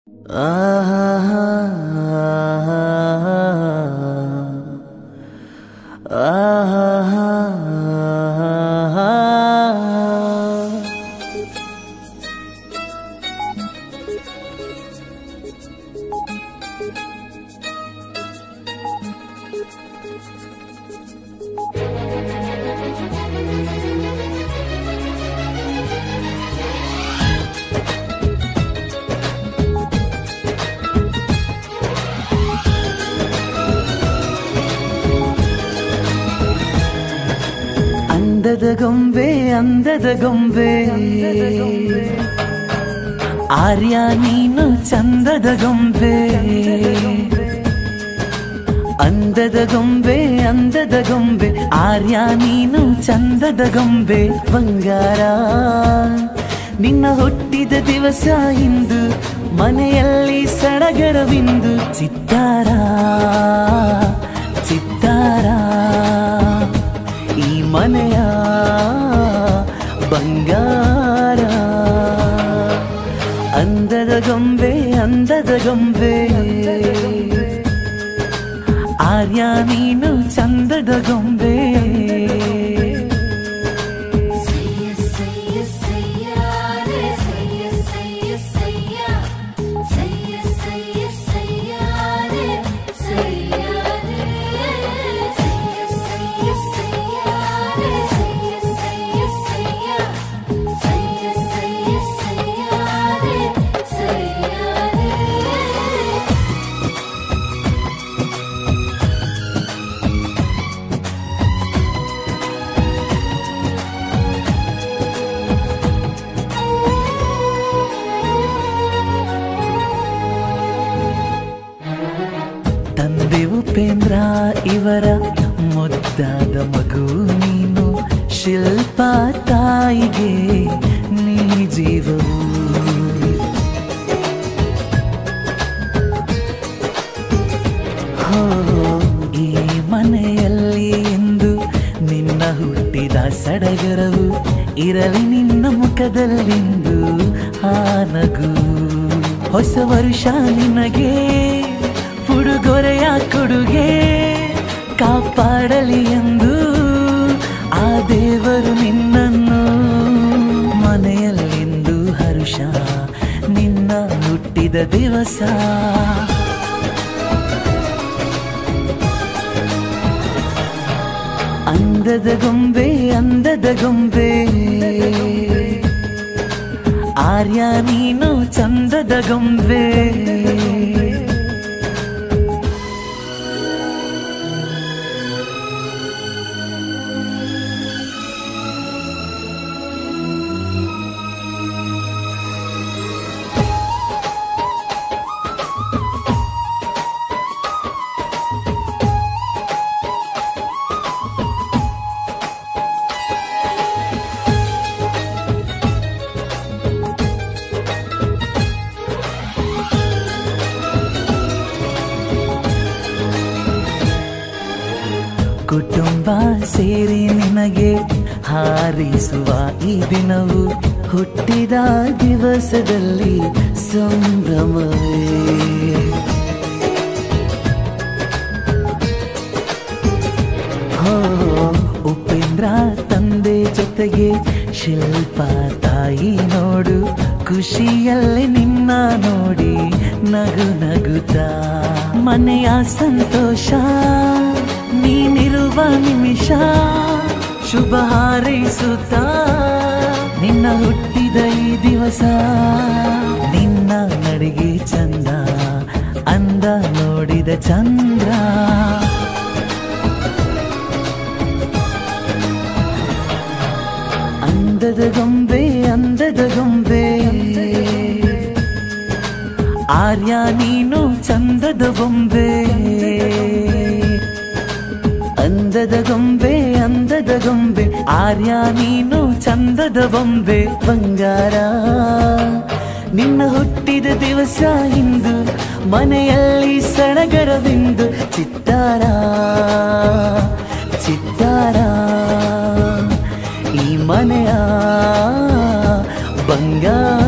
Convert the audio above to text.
ಅಂದದ ಗೊಂಬೆ ಅಂದದ ಗೊಂಬೆ ಆರ್ಯ ನೀನು ಚಂದದ ಗೊಂಬೆ ಅಂದದ ಗೊಂಬೆ ಅಂದದ ಗೊಂಬೆ ಆರ್ಯ ನೀನು ಚಂದದ ಗೊಂಬೆ ಬಂಗಾರ ನಿನ್ನ ಹುಟ್ಟಿದ ದಿವಸ ಇಂದು ಮನೆಯಲ್ಲಿ ಸಡಗರವಿಂದು ಚಿತ್ತಾರ ಚಿತ್ತಾರ ಈ ಮನೆಯ ಬಂಗಾರ ಅಂದದ ಗೊಂಬೆ ಅಂದದ ಗೊಂಬೆ ಆರ್ಯ ನೀನು ಚಂದದ ಗೊಂಬೆ ಸಯ್ಯ ಸಯ್ಯ ಸಯ್ಯ ರೇ ಸಯ್ಯ ಸಯ್ಯ ಸಯ್ಯ ಸಯ್ಯ ಸಯ್ಯ ಸಯ್ಯ ರೇ ಸಯ್ಯ ರೇ ಸಯ್ಯ ಸಯ್ಯ ಸಯ್ಯ ರೇ ಸಯ್ಯ ಸಯ್ಯ ಸಯ್ಯ ಸಯ್ಯ ಸಯ್ಯ ಸಯ್ಯ ರೇ ಸಯ್ಯ ರೇ ತಂದೆ ಉಪೇಂದ್ರ ಇವರ ಮುದ್ದಾದ ಮಗು ನೀನು ಶಿಲ್ಪ ತಾಯಿಗೆ ನೀ ಜೀವವು ಹೋ ಈ ಮನೆಯಲ್ಲಿ ಎಂದು ನಿನ್ನ ಹುಟ್ಟಿದ ಸಡಗರವು ಇರಲಿ ನಿನ್ನ ಮುಖದಲ್ಲಿಂದು ಆ ನಗು ಹೊಸ ವರುಷ ನಿನಗೆ ಉಡುಗೊರೆಯ ಕೊಡುಗೆ ಕಾಪಾಡಲಿ ಎಂದು ಆ ದೇವರು ನಿನ್ನನ್ನು ಮನೆಯಲ್ಲಿಂದು ಹರುಷ ನಿನ್ನ ಹುಟ್ಟಿದ ದಿವಸ ಅಂದದ ಗೊಂಬೆ ಅಂದದ ಗೊಂಬೆ ಆರ್ಯ ನೀನು ಚಂದದ ಗೊಂಬೆ ಕುಟುಂಬ ಸೇರಿ ನಿನಗೆ ಹಾರಿಸುವ ಈ ದಿನವು ಹುಟ್ಟಿದ ದಿವಸದಲ್ಲಿ ಸಂಭ್ರಮವೇ ಹೋ ಉಪೇಂದ್ರ ತಂದೆ ಜೊತೆಗೆ ಶಿಲ್ಪ ತಾಯಿ ನೋಡು ಖುಷಿಯಲ್ಲಿ ನಿನ್ನ ನೋಡಿ ನಗು ನಗುತ್ತಾ ಮನೆಯ ಸಂತೋಷ ನೀನಿರುವ ನಿಮಿಷ ಶುಭ ಹಾರೈಸುತ್ತಾ ನಿನ್ನ ಹುಟ್ಟಿದ ಈ ದಿವಸ ನಿನ್ನ ನಡಿಗೆ ಚಂದ ಅಂದ ನೋಡಿದ ಚಂದ್ರ ಅಂದದ ಗೊಂಬೆ ಅಂದದ ಗೊಂಬೆ ಆರ್ಯ ನೀನು ಚಂದದ ಬೊಂಬೆ ಅಂದದ ಗೊಂಬೆ ಅಂದದ ಗೊಂಬೆ ಆರ್ಯ ನೀನು ಚಂದದ ಬೊಂಬೆ ಬಂಗಾರ ನಿನ್ನ ಹುಟ್ಟಿದ ದಿವಸ ಇಂದು ಮನೆಯಲ್ಲಿ ಸಡಗರವಿಂದು ಚಿತ್ತಾರ ಚಿತ್ತಾರ ಈ ಮನೆಯ ಬಂಗಾರ